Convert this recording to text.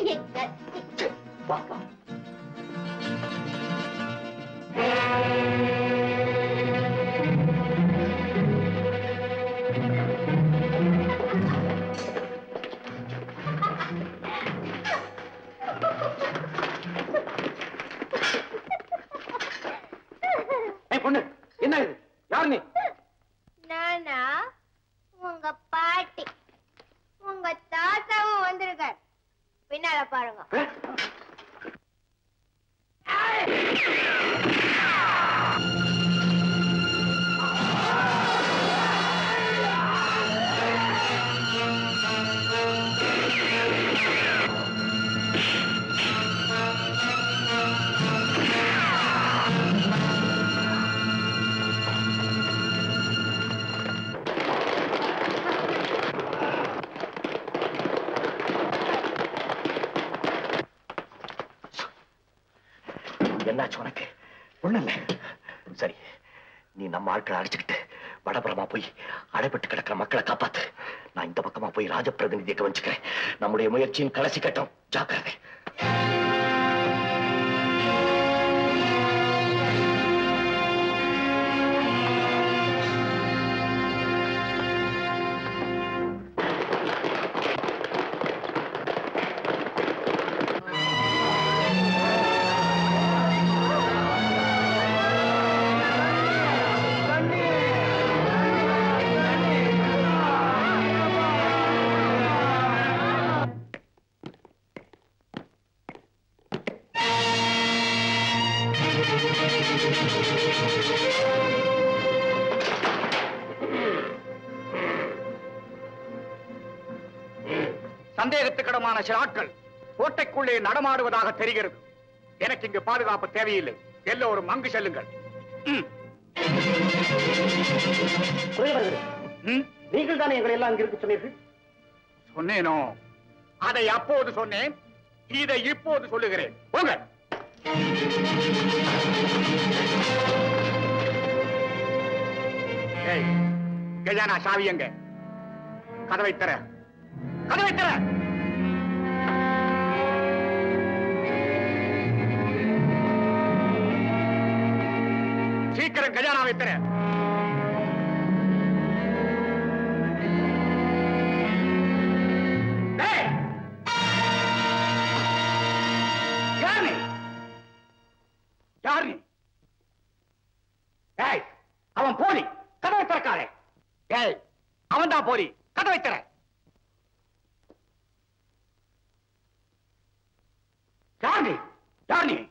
சரி, வா வா ஏய் பொண்ணு என்ன இது யார் நீ நானா உங்க பாட்டி உங்க தாத்தாவும் வந்திருக்கார் பின்னால பாருங்க என்னாச்சு உனக்கு ஒண்ணு இல்ல சரி நீ நம்ம ஆட்களை அடிச்சுக்கிட்டு வடபுறமா போய் அடைபட்டு கிடக்கிற மக்களை காப்பாத்து நான் இந்த பக்கமா போய் ராஜபிரதிநிதியை கவனிச்சுக்கிறேன் நம்முடைய முயற்சியின் கடைசி கட்டம் ஜாக்கிரதை சந்தேகத்துக்கிடமான சில ஆட்கள் கோட்டைக்குள்ளே நடமாடுவதாக தெரிகிறது எனக்கு இங்கு பாதுகாப்பு தேவையில்லை எல்லோரும் அங்கு செல்லுங்கள் ம். ம்? நீங்கள் தானே எங்களை எல்லாம் அங்கிருக்கு சொன்னீர்கள் சொன்னேனோ அதை அப்போது சொன்னேன் இதை இப்போது சொல்லுகிறேன் போங்க ஏய், கஜானா சாவி எங்க கதவை தர கதவை தர சீக்கிரம் கஜானாவை தர ஏய்! யார் நீ? யார் நீ? ஏய், அவன் போலி கதவை திறக்காதே ஏய் அவன் தான் போலி கதவை திற யார் நீ யார் நீ